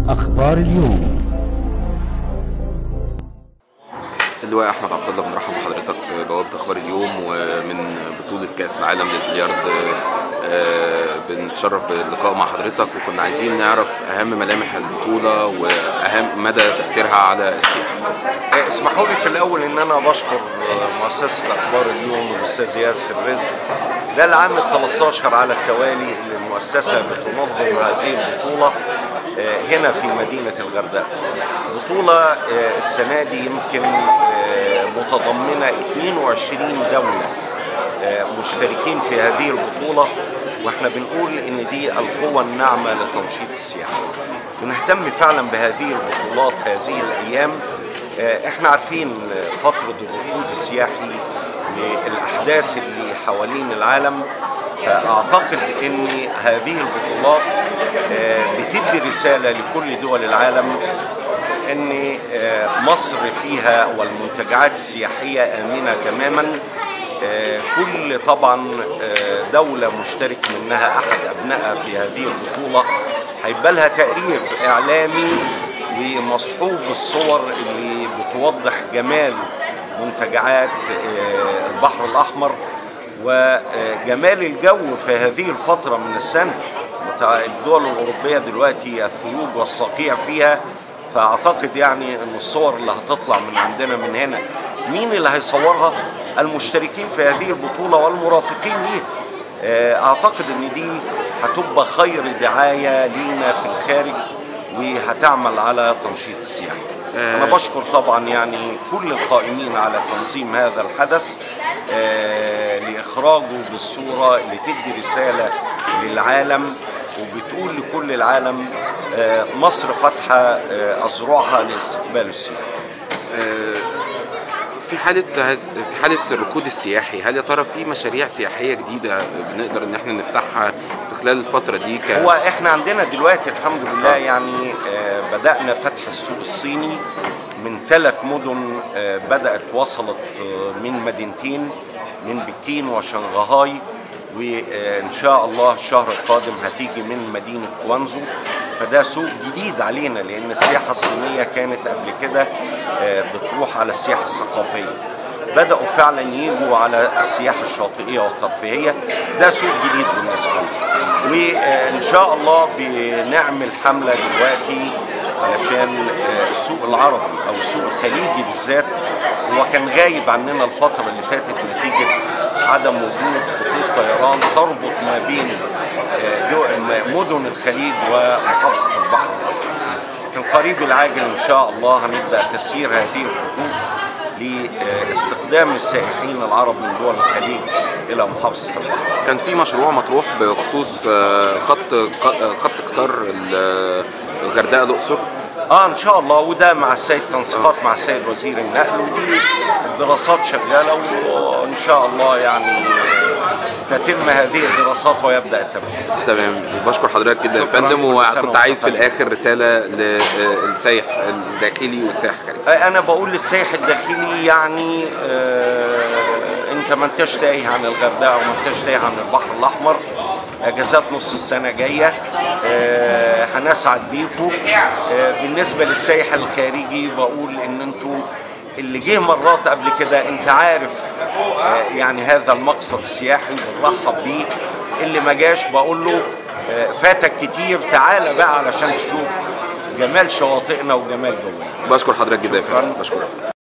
أخبار اليوم اللواء احمد عبد الله بنرحب بحضرتك في بوابه اخبار اليوم ومن بطوله كاس العالم للبلياردو آه، بنتشرف باللقاء مع حضرتك وكنا عايزين نعرف اهم ملامح البطوله واهم مدى تاثيرها على السياحه اسمحوا لي في الاول ان انا بشكر مؤسسه اخبار اليوم والاستاذ ياسر رزق ده العام ال 13 على التوالي اللي المؤسسه بتنظم هذه البطوله آه، هنا في مدينه الغردقه. بطوله آه، السنه دي يمكن آه، متضمنه 22 دوله مشتركين في هذه البطوله واحنا بنقول ان دي القوة الناعمة لتنشيط السياحة بنهتم فعلا بهذه البطولات هذه الايام احنا عارفين فترة الركود السياحي للاحداث اللي حوالين العالم فاعتقد ان هذه البطولات بتدي رسالة لكل دول العالم ان مصر فيها والمنتجعات السياحية امنة تماما كل طبعا دولة مشترك منها أحد أبنائها في هذه البطولة هيبقى لها تقرير إعلامي ومصحوب بالصور اللي بتوضح جمال منتجعات البحر الأحمر وجمال الجو في هذه الفترة من السنة الدول الأوروبية دلوقتي الثلوج والصقيع فيها فأعتقد يعني أن الصور اللي هتطلع من عندنا من هنا مين اللي هيصورها المشتركين في هذه البطولة والمرافقين ليها اعتقد ان دي هتبقى خير دعاية لينا في الخارج وهتعمل على تنشيط السياحة انا بشكر طبعا يعني كل القائمين على تنظيم هذا الحدث لاخراجه بالصورة اللي تدي رسالة للعالم وبتقول لكل العالم مصر فاتحة أذرعها لاستقبال السياحة في حالة في حالة الركود السياحي هل يا ترى في مشاريع سياحية جديدة بنقدر ان احنا نفتحها في خلال الفترة دي ك... هو احنا عندنا دلوقتي الحمد لله يعني بدأنا فتح السوق الصيني من ثلاث مدن بدأت وصلت من مدينتين من بكين وشنغهاي وان شاء الله الشهر القادم هتيجي من مدينه كوانزو فده سوق جديد علينا لان السياحه الصينيه كانت قبل كده بتروح على السياحه الثقافيه بداوا فعلا يجوا على السياحه الشاطئيه والترفيهيه ده سوق جديد بالنسبه لنا وان شاء الله بنعمل حمله دلوقتي علشان السوق العربي او السوق الخليجي بالذات هو كان غايب عننا الفتره اللي فاتت نتيجه عدم وجود خطوط طيران تربط ما بين مدن الخليج ومحافظة البحر الأحمر. في القريب العاجل إن شاء الله هنبدأ تسيير هذه الخطوط لاستخدام السائحين العرب من دول الخليج إلى محافظة البحر. كان في مشروع مطروح بخصوص خط خط قطار الغردقة الأقصر اه ان شاء الله وده مع السيد تنسيقات مع السيد وزير النقل ودي الدراسات شغاله وان شاء الله يعني تتم هذه الدراسات ويبدا التنفيذ. تمام بشكر حضرتك جدا يا فندم وكنت عايز في الاخر رساله للسائح الداخلي والسائح الخارجي. انا بقول للسائح الداخلي يعني آه انت ما انتش تايه عن الغردقه وما انتش تايه عن البحر الاحمر اجازات نص السنه جايه آه هنسعد بيكم آه بالنسبه للسائح الخارجي بقول ان انتوا اللي جه مرات قبل كده انت عارف آه يعني هذا المقصد السياحي بنرحب بيه اللي ما جاش بقول له آه فاتك كتير تعالى بقى علشان تشوف جمال شواطئنا وجمال جونا بشكر حضرتك جدا يا فندم بشكرك